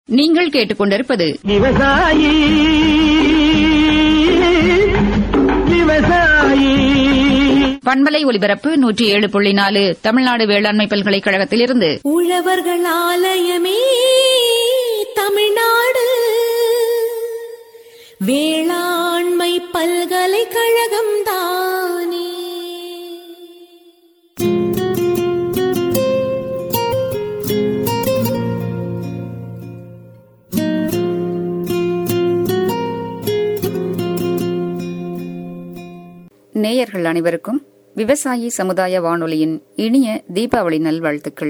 நீங்கள் கேட்டுக்கொண்டிருப்பது விவசாயி விவசாயி பண்பலை ஒலிபரப்பு நூற்றி ஏழு புள்ளி நாலு தமிழ்நாடு வேளாண்மை பல்கலைக்கழகத்திலிருந்து உழவர்கள் ஆலயமே தமிழ்நாடு வேளாண்மை பல்கலைக்கழகம் தானே நேயர்கள் அனைவருக்கும் விவசாயி சமுதாய வானொலியின் இனிய தீபாவளி நல்வாழ்த்துக்கள்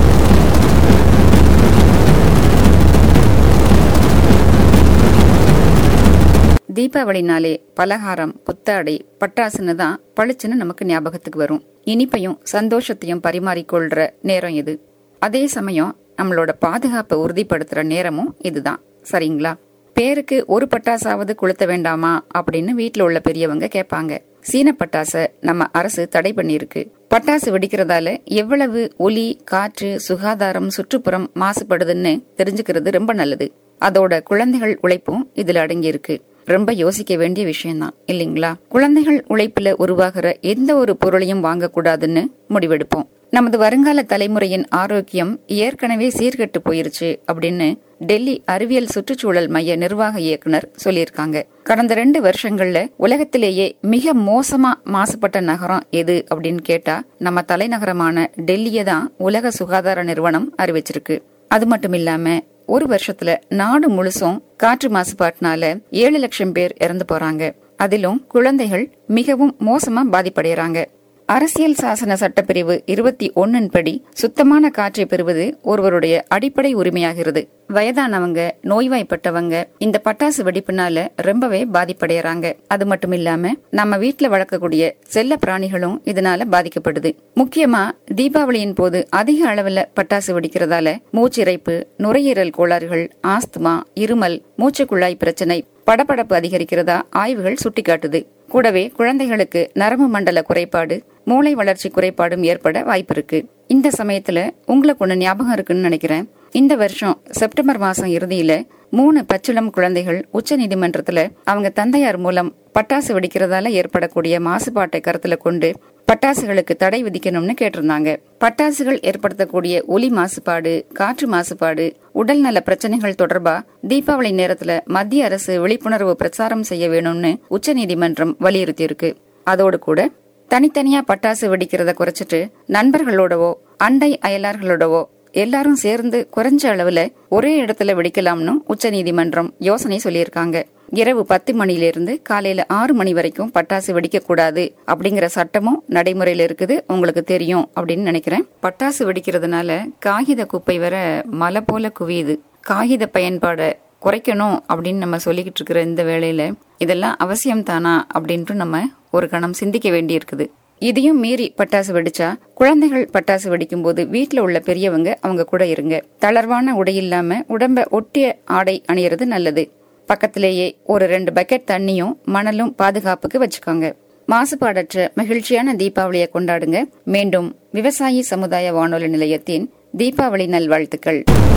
தீபாவளினாலே பலகாரம் புத்தாடை பட்டாசுன்னு தான் பளிச்சுன்னு நமக்கு ஞாபகத்துக்கு வரும் இனிப்பையும் சந்தோஷத்தையும் பரிமாறிக்கொள்ற நேரம் இது அதே சமயம் நம்மளோட பாதுகாப்பை உறுதிப்படுத்துற நேரமும் இதுதான் சரிங்களா பேருக்கு ஒரு பட்டாசாவது கொளுத்த வேண்டாமா அப்படின்னு வீட்ல உள்ள பெரியவங்க கேட்பாங்க சீன பட்டாசை நம்ம அரசு தடை பண்ணியிருக்கு பட்டாசு வெடிக்கிறதால எவ்வளவு ஒலி காற்று சுகாதாரம் சுற்றுப்புறம் மாசுபடுதுன்னு தெரிஞ்சுக்கிறது ரொம்ப நல்லது அதோட குழந்தைகள் உழைப்பும் இதுல அடங்கியிருக்கு ரொம்ப யோசிக்க வேண்டிய விஷயம்தான் இல்லைங்களா குழந்தைகள் உழைப்புல உருவாகிற எந்த ஒரு பொருளையும் வாங்கக்கூடாதுன்னு முடிவெடுப்போம் நமது வருங்கால தலைமுறையின் ஆரோக்கியம் ஏற்கனவே சீர்கெட்டு போயிருச்சு அப்படின்னு டெல்லி அறிவியல் சுற்றுச்சூழல் மைய நிர்வாக இயக்குனர் சொல்லியிருக்காங்க கடந்த ரெண்டு வருஷங்கள்ல உலகத்திலேயே மிக மோசமா மாசுபட்ட நகரம் எது அப்படின்னு கேட்டா நம்ம தலைநகரமான டெல்லியை தான் உலக சுகாதார நிறுவனம் அறிவிச்சிருக்கு அது மட்டும் இல்லாம ஒரு வருஷத்துல நாடு முழுசும் காற்று மாசுபாட்டினால ஏழு லட்சம் பேர் இறந்து போறாங்க அதிலும் குழந்தைகள் மிகவும் மோசமா பாதிப்படைகிறாங்க அரசியல் சாசன சட்டப்பிரிவு இருபத்தி ஒன்னின் படி சுத்தமான காற்றை பெறுவது ஒருவருடைய அடிப்படை உரிமையாகிறது வயதானவங்க நோய்வாய்ப்பட்டவங்க இந்த பட்டாசு வெடிப்புனால ரொம்பவே பாதிப்படையறாங்க அது மட்டும் இல்லாம நம்ம வீட்டுல வளர்க்கக்கூடிய செல்ல பிராணிகளும் இதனால பாதிக்கப்படுது முக்கியமா தீபாவளியின் போது அதிக அளவுல பட்டாசு வெடிக்கிறதால மூச்சிறைப்பு நுரையீரல் கோளாறுகள் ஆஸ்துமா இருமல் மூச்சுக்குழாய் பிரச்சனை படபடப்பு அதிகரிக்கிறதா ஆய்வுகள் சுட்டிக்காட்டுது கூடவே குழந்தைகளுக்கு நரம்பு மண்டல குறைபாடு மூளை வளர்ச்சி குறைபாடும் ஏற்பட வாய்ப்பு இருக்கு இந்த சமயத்துல உங்களுக்கு ஒண்ணு ஞாபகம் இருக்குன்னு நினைக்கிறேன் இந்த வருஷம் செப்டம்பர் மாசம் இறுதியில மூணு பச்சிளம் குழந்தைகள் உச்ச நீதிமன்றத்துல அவங்க தந்தையார் மூலம் பட்டாசு வெடிக்கிறதால ஏற்படக்கூடிய மாசுபாட்டை கருத்துல கொண்டு பட்டாசுகளுக்கு தடை விதிக்கணும்னு கேட்டிருந்தாங்க பட்டாசுகள் ஏற்படுத்தக்கூடிய ஒலி மாசுபாடு காற்று மாசுபாடு உடல்நல பிரச்சனைகள் தொடர்பா தீபாவளி நேரத்துல மத்திய அரசு விழிப்புணர்வு பிரச்சாரம் செய்ய வேணும்னு உச்சநீதிமன்றம் வலியுறுத்தியிருக்கு அதோடு கூட தனித்தனியா பட்டாசு வெடிக்கிறத குறைச்சிட்டு நண்பர்களோடவோ அண்டை அயலார்களோடவோ எல்லாரும் சேர்ந்து குறைஞ்ச அளவுல ஒரே இடத்துல வெடிக்கலாம்னு உச்சநீதிமன்றம் யோசனை சொல்லியிருக்காங்க இரவு பத்து மணிலிருந்து காலையில ஆறு மணி வரைக்கும் பட்டாசு வெடிக்க கூடாது அப்படிங்கிற சட்டமும் நடைமுறையில இருக்குது உங்களுக்கு தெரியும் அப்படின்னு நினைக்கிறேன் பட்டாசு வெடிக்கிறதுனால காகித குப்பை வர மலை போல குவியுது காகித பயன்பாட குறைக்கணும் அப்படின்னு நம்ம சொல்லிக்கிட்டு இருக்கிற இந்த வேளையில இதெல்லாம் அவசியம் தானா அப்படின்ட்டு நம்ம ஒரு கணம் சிந்திக்க வேண்டி இருக்குது இதையும் மீறி பட்டாசு வெடிச்சா குழந்தைகள் பட்டாசு வெடிக்கும் போது வீட்டுல உள்ள பெரியவங்க அவங்க கூட இருங்க தளர்வான உடை இல்லாம உடம்ப ஒட்டிய ஆடை அணியறது நல்லது பக்கத்திலேயே ஒரு ரெண்டு பக்கெட் தண்ணியும் மணலும் பாதுகாப்புக்கு வச்சுக்கோங்க மாசுபாடற்ற மகிழ்ச்சியான தீபாவளியை கொண்டாடுங்க மீண்டும் விவசாயி சமுதாய வானொலி நிலையத்தின் தீபாவளி நல்வாழ்த்துக்கள்